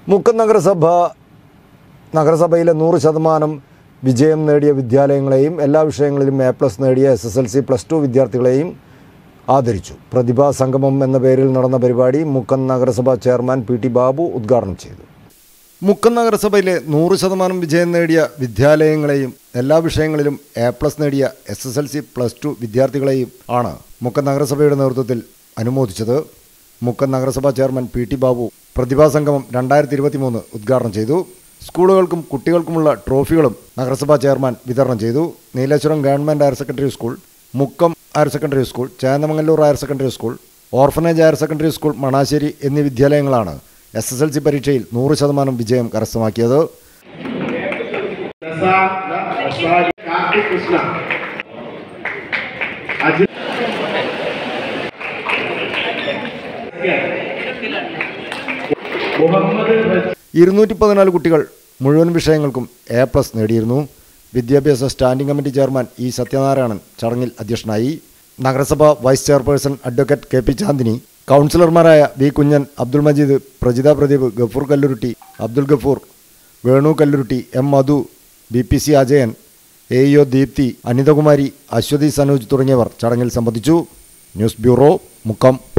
മുക്കം നഗരസഭ നഗരസഭയിലെ നൂറ് ശതമാനം വിജയം നേടിയ വിദ്യാലയങ്ങളെയും എല്ലാ വിഷയങ്ങളിലും എ പ്ലസ് നേടിയ S S L C plus two വിദ്യാർത്ഥികളെയും ആദരിച്ചു പ്രതിഭാ സംഗമം എന്ന പേരിൽ നടന്ന പരിപാടി മുക്കം നഗരസഭ ചെയർമാൻ പി ടി ബാബു ഉദ്ഘാടനം ചെയ്തു മുക്കം നഗരസഭയിലെ നൂറ് ശതമാനം വിജയം നേടിയ വിദ്യാലയങ്ങളെയും എല്ലാ വിഷയങ്ങളിലും എ പ്ലസ് നേടിയ S S L C plus two വിദ്യാർത്ഥികളെയും ആണ് മുക്കം നഗരസഭയുടെ നേതൃത്വത്തിൽ അനുമോദിച്ചത് മുക്കം നഗരസഭാ ചെയർമാൻ പി ടി ബാബു പ്രതിഭാ സംഗമം രണ്ടായിരത്തി ഇരുപത്തി മൂന്ന് ഉദ്ഘാടനം ചെയ്തു സ്കൂളുകൾക്കും കുട്ടികൾക്കുമുള്ള ട്രോഫികളും നഗരസഭാ ചെയർമാൻ വിതരണം ചെയ്തു Neeleswaram government higher secondary school Mukkam higher secondary school Chennamangallur higher secondary school orphanage higher secondary school Manassery എന്നീ വിദ്യാലയങ്ങളാണ് എസ് എസ് എൽ സി പരീക്ഷയിൽ നൂറ് ശതമാനം വിജയം കരസ്ഥമാക്കിയത് कार्तिक कृष्णा अजित मोहम्मद रज- ഇരുന്നൂറ്റി പതിനാല് കുട്ടികൾ മുഴുവൻ വിഷയങ്ങൾക്കും എ പ്ലസ് നേടിയിരുന്നു വിദ്യാഭ്യാസ standing committee chairman E Sathyanarayanan ചടങ്ങിൽ അധ്യക്ഷനായി നഗരസഭ vice chairperson advocate K P Chandini കൗൺസിലർമാരായ V Kunjan Abdul Majeed Prajitha Pradeep Gafoor Kalluruthi Abdul Gafoor Venu Kalluruthi M Madhu B P C Ajayan A E O Deepthi Anithakumari Aswathy Sanoj തുടങ്ങിയവർ ചടങ്ങിൽ സംബന്ധിച്ചു ന്യൂസ് ബ്യൂറോ മുക്കം